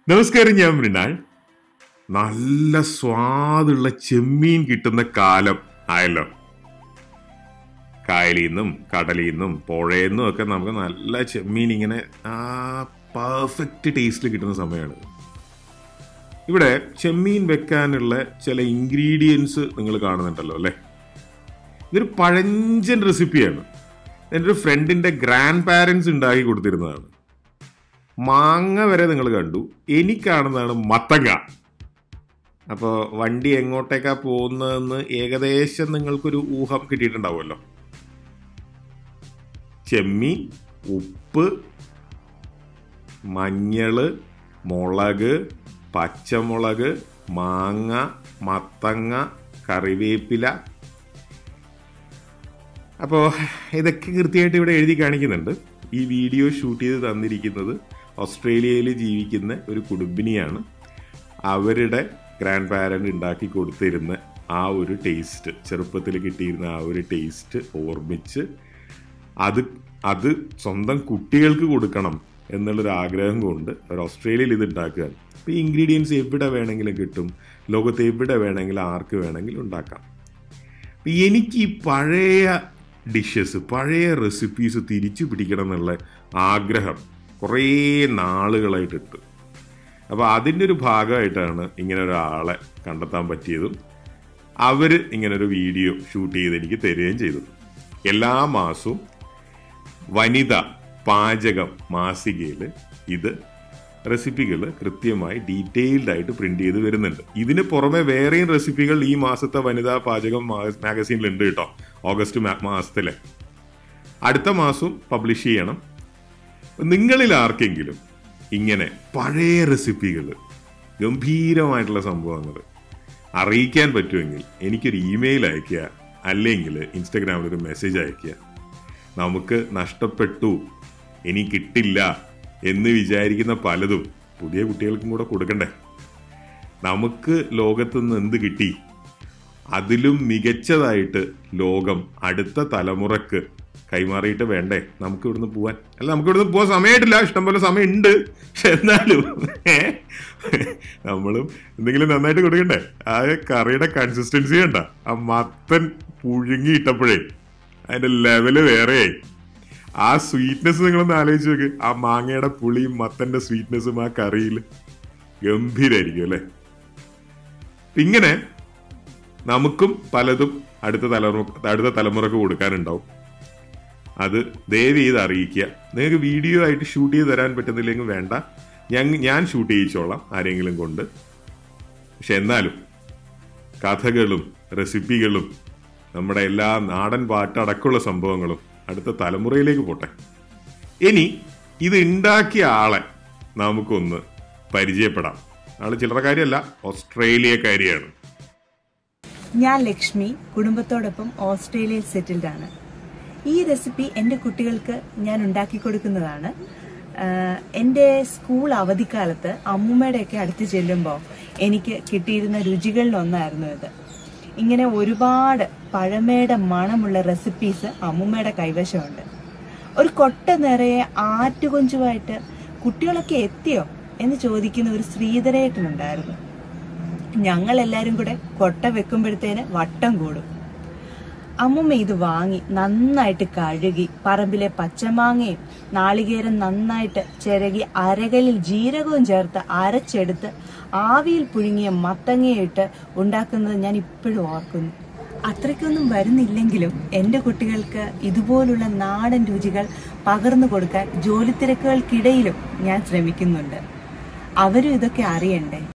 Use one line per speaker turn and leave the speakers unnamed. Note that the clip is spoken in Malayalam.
നമസ്കാരം ഞാൻ മൃണാൾ നല്ല സ്വാദുള്ള ചെമ്മീൻ കിട്ടുന്ന കാലം ആയല്ലോ കായലിൽ നിന്നും കടലിൽ നിന്നും പുഴയിൽ നിന്നും ഒക്കെ നമുക്ക് നല്ല ചെമ്മീൻ ഇങ്ങനെ ആ പെർഫെക്റ്റ് ടേസ്റ്റിൽ കിട്ടുന്ന സമയമാണ് ഇവിടെ ചെമ്മീൻ വെക്കാനുള്ള ചില ഇൻഗ്രീഡിയൻസ് നിങ്ങൾ കാണുന്നുണ്ടല്ലോ അല്ലേ ഇതൊരു പഴഞ്ചൻ റെസിപ്പിയാണ് എൻ്റെ ഒരു ഫ്രണ്ടിൻ്റെ ഗ്രാൻഡ് പാരൻസ് ഉണ്ടാക്കി കൊടുത്തിരുന്നതാണ് മാങ്ങ വരെ നിങ്ങൾ കണ്ടു എനിക്കാണെന്നാണ് മത്തങ്ങ അപ്പോൾ വണ്ടി എങ്ങോട്ടേക്കാ പോകുന്നതെന്ന് ഏകദേശം നിങ്ങൾക്കൊരു ഊഹം കിട്ടിയിട്ടുണ്ടാവുമല്ലോ ചെമ്മീൻ ഉപ്പ് മഞ്ഞള് മുളക് പച്ചമുളക് മാങ്ങ മത്തങ്ങ കറിവേപ്പില അപ്പോൾ ഇതൊക്കെ കൃത്യമായിട്ട് ഇവിടെ എഴുതി കാണിക്കുന്നുണ്ട് ഈ വീഡിയോ ഷൂട്ട് ചെയ്ത് തന്നിരിക്കുന്നത് ഓസ്ട്രേലിയയിൽ ജീവിക്കുന്ന ഒരു കുടുംബിനിയാണ് അവരുടെ ഗ്രാൻഡ് പാരൻ്റ് ഉണ്ടാക്കി കൊടുത്തിരുന്ന ആ ഒരു ടേസ്റ്റ് ചെറുപ്പത്തിൽ കിട്ടിയിരുന്ന ആ ഒരു ടേസ്റ്റ് ഓർമ്മിച്ച് അത് അത് സ്വന്തം കുട്ടികൾക്ക് കൊടുക്കണം എന്നുള്ളൊരു ആഗ്രഹം കൊണ്ട് അവർ ഓസ്ട്രേലിയയിൽ ഇത് ഉണ്ടാക്കുകയാണ് അപ്പോൾ ഈ ഇൻഗ്രീഡിയൻസ് എവിടെ വേണമെങ്കിലും കിട്ടും ലോകത്ത് എവിടെ വേണമെങ്കിലും ആർക്ക് വേണമെങ്കിലും ഉണ്ടാക്കാം അപ്പൊ എനിക്ക് ഈ പഴയ ഡിഷസ് പഴയ റെസിപ്പീസ് തിരിച്ചു പിടിക്കണം എന്നുള്ള ആഗ്രഹം കുറേ നാളുകളായിട്ടിട്ട് അപ്പോൾ അതിൻ്റെ ഒരു ഭാഗമായിട്ടാണ് ഇങ്ങനെ ഒരാളെ കണ്ടെത്താൻ പറ്റിയതും അവർ ഇങ്ങനെ ഒരു വീഡിയോ ഷൂട്ട് ചെയ്ത് എനിക്ക് തരികയും ചെയ്തു എല്ലാ മാസവും വനിത പാചകം മാസികയിൽ ഇത് റെസിപ്പികൾ കൃത്യമായി ഡീറ്റെയിൽഡ് ആയിട്ട് പ്രിന്റ് ചെയ്ത് വരുന്നുണ്ട് ഇതിന് പുറമെ വേറെയും റെസിപ്പികൾ ഈ മാസത്തെ വനിതാ പാചകം മാഗസീനിൽ ഉണ്ട് കേട്ടോ ഓഗസ്റ്റ് മാ- മാസത്തിലെ അടുത്ത മാസവും പബ്ലിഷ് ചെയ്യണം നിങ്ങളിൽ ആർക്കെങ്കിലും ഇങ്ങനെ പഴയ റെസിപ്പികൾ ഗംഭീരമായിട്ടുള്ള സംഭവങ്ങൾ അറിയിക്കാൻ പറ്റുമെങ്കിൽ എനിക്കൊരു ഇമെയിൽ അയയ്ക്കുക അല്ലെങ്കിൽ ഇൻസ്റ്റഗ്രാമിൽ ഒരു മെസ്സേജ് അയയ്ക്കുക നമുക്ക് നഷ്ടപ്പെട്ടു ഇനി കിട്ടില്ല എന്ന് വിചാരിക്കുന്ന പലതും പുതിയ കുട്ടികൾക്കും കൂടെ കൊടുക്കണ്ടേ നമുക്ക് ലോകത്തുനിന്ന് എന്ത് കിട്ടി അതിലും മികച്ചതായിട്ട് ലോകം അടുത്ത തലമുറക്ക് കൈമാറിയിട്ട് വേണ്ടേ നമുക്ക് ഇവിടുന്ന് പോവാൻ അല്ല നമുക്ക് ഇവിടുന്ന് പോകാൻ സമയമായിട്ടില്ല ഇഷ്ടംപോലെ സമയം ഉണ്ട് പക്ഷെ എന്നാലും ഏ, നമ്മളും എന്തെങ്കിലും നന്നായിട്ട് കൊടുക്കണ്ടേ ആ കറിയുടെ കൺസിസ്റ്റൻസി കണ്ട ആ മത്തൻ പുഴുങ്ങി ഇട്ടപ്പോഴേ അതിന്റെ ലെവല് വേറെയായി ആ സ്വീറ്റ്നെസ് നിങ്ങളൊന്ന് ആലോചിച്ച് നോക്ക് ആ മാങ്ങയുടെ പുളിയും മത്തന്റെ സ്വീറ്റ്നെസ്സും ആ കറിയിൽ ഗംഭീരായിരിക്കും അല്ലേ ഇങ്ങനെ നമുക്കും പലതും അടുത്ത തലമുറ അടുത്ത തലമുറക്ക് കൊടുക്കാനുണ്ടാവും അത് ദയവ് ചെയ്ത് അറിയിക്കുക നിങ്ങൾക്ക് വീഡിയോ ആയിട്ട് ഷൂട്ട് ചെയ്ത് തരാൻ പറ്റുന്നില്ലെങ്കിൽ വേണ്ട ഞാൻ ഞാൻ ഷൂട്ട് ചെയ്യിച്ചോളാം ആരെങ്കിലും കൊണ്ട് പക്ഷെ എന്നാലും കഥകളും റെസിപ്പികളും നമ്മുടെ എല്ലാ നാടൻ പാട്ടടക്കമുള്ള സംഭവങ്ങളും അടുത്ത തലമുറയിലേക്ക് പോട്ടെ ഇനി ഇത് ഉണ്ടാക്കിയ ആളെ നമുക്കൊന്ന് പരിചയപ്പെടാം ആള് ചില്ലറക്കാരിയല്ല ഓസ്ട്രേലിയക്കാരിയാണ്
ഞാൻ ലക്ഷ്മി കുടുംബത്തോടൊപ്പം ഓസ്ട്രേലിയയിൽ സെറ്റിൽഡ് ആണ് ഈ റെസിപ്പി എൻ്റെ കുട്ടികൾക്ക് ഞാൻ ഉണ്ടാക്കി കൊടുക്കുന്നതാണ് ആഹ് എൻ്റെ സ്കൂൾ അവധിക്കാലത്ത് അമ്മൂമ്മയുടെയൊക്കെ അടുത്ത് ചെല്ലുമ്പോൾ എനിക്ക് കിട്ടിയിരുന്ന രുചികളിൽ ഒന്നായിരുന്നു ഇത് ഇങ്ങനെ ഒരുപാട് പഴമയുടെ മണമുള്ള റെസിപ്പീസ് അമ്മൂമ്മയുടെ കൈവശമുണ്ട് ഒരു കൊട്ട നിറയെ ആറ്റുകൊഞ്ചുമായിട്ട് കുട്ടികളൊക്കെ എത്തിയോ എന്ന് ചോദിക്കുന്ന ഒരു ശ്രീധരേട്ടനുണ്ടായിരുന്നു ഞങ്ങൾ എല്ലാരും കൂടെ കൊട്ട വെക്കുമ്പോഴത്തേന് വട്ടം കൂടും അമ്മുമ്മ ഇത് വാങ്ങി നന്നായിട്ട് കഴുകി പറമ്പിലെ പച്ചമാങ്ങയും നാളികേരം നന്നായിട്ട് ചിരകി അരകലിൽ ജീരകവും ചേർത്ത് അരച്ചെടുത്ത് ആവിയിൽ പുഴുങ്ങിയ മത്തങ്ങയിട്ട് ഉണ്ടാക്കുന്നത് ഞാൻ ഇപ്പോഴും ഓർക്കുന്നു അത്രയ്ക്കൊന്നും വരുന്നില്ലെങ്കിലും എൻ്റെ കുട്ടികൾക്ക് ഇതുപോലുള്ള നാടൻ രുചികൾ പകർന്നു കൊടുക്കാൻ ജോലിത്തിരക്കുകൾക്കിടയിലും ഞാൻ ശ്രമിക്കുന്നുണ്ട് അവരും ഇതൊക്കെ അറിയണ്ടേ